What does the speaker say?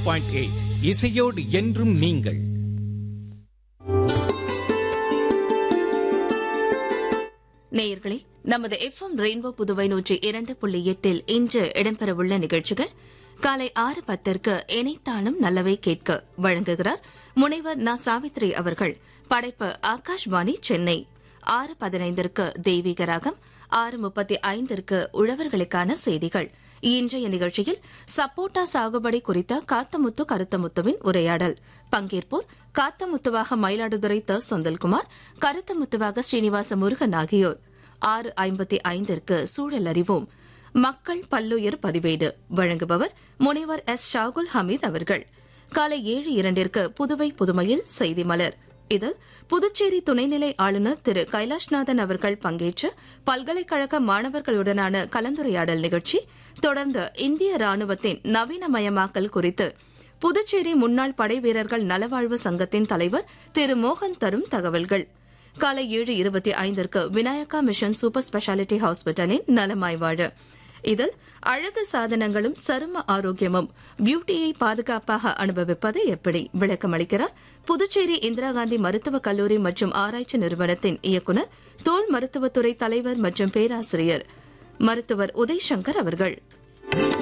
point eight இசையோடு என்றும் நீங்கள் நேயர்களே நமது எஃப்எம் ரெயின்போ புதுவை நூற்றி இரண்டு புள்ளி எட்டில் இன்று இடம்பெறவுள்ள நிகழ்ச்சிகள் காலை ஆறு பத்திற்கு இணைத்தாலும் நல்லவை கேட்க வழங்குகிறார் முனைவர் நா சாவித்ரி அவர்கள் படைப்பு ஆகாஷ்வாணி சென்னை ஆறு பதினைந்திற்கு தெய்வீக ராகம் ஆறு முப்பத்தி ஐந்திற்கு உழவர்களுக்கான செய்திகள் இன்றைய நிகழ்ச்சியில் சப்போட்டா சாகுபடி குறித்த காத்தமுத்து கருத்தமுத்துவின் உரையாடல் பங்கேற்போர் காத்தமுத்துவாக மயிலாடுதுறை த செந்தில்குமார் கருத்தமுத்துவாக ஸ்ரீனிவாச முருகன் ஆகியோர் ஆறு ஐம்பத்தி ஐந்திற்கு சூழல் அறிவோம் மக்கள் பல்லுயிர் பதிவேடு வழங்குபவர் முனைவர் எஸ் ஷாகுல் ஹமீத் அவர்கள் காலை ஏழு இரண்டிற்கு புதுவை புதுமையில் செய்தி மலர் இதில் புதுச்சேரி துணைநிலை ஆளுநர் திரு கைலாஷ்நாதன் அவர்கள் பங்கேற்ற பல்கலைக்கழக மாணவர்களுடனான கலந்துரையாடல் நிகழ்ச்சி தொடர்ந்து இந்திய ராணுவத்தின் நவீனமயமாக்கல் குறித்து புதுச்சேரி முன்னாள் படைவீரர்கள் நலவாழ்வு சங்கத்தின் தலைவர் திரு மோகன் தரும் தகவல்கள் காலை ஏழு இருபத்தி ஐந்திற்கு விநாயகா மிஷன் சூப்பர் ஸ்பெஷாலிட்டி ஹாஸ்பிட்டலின் நலமாய் வாழ இதில் அழகு சாதனங்களும் சரும ஆரோக்கியமும் பியூட்டியை பாதுகாப்பாக அனுபவிப்பது எப்படி விளக்கமளிக்கிறார் புதுச்சேரி இந்திரா காந்தி மருத்துவக் கல்லூரி மற்றும் ஆராய்ச்சி நிறுவனத்தின் இயக்குநர் தோல் மருத்துவத்துறை தலைவர் மற்றும் பேராசிரியர் மருத்துவர் உதய் சங்கர் அவர்கள்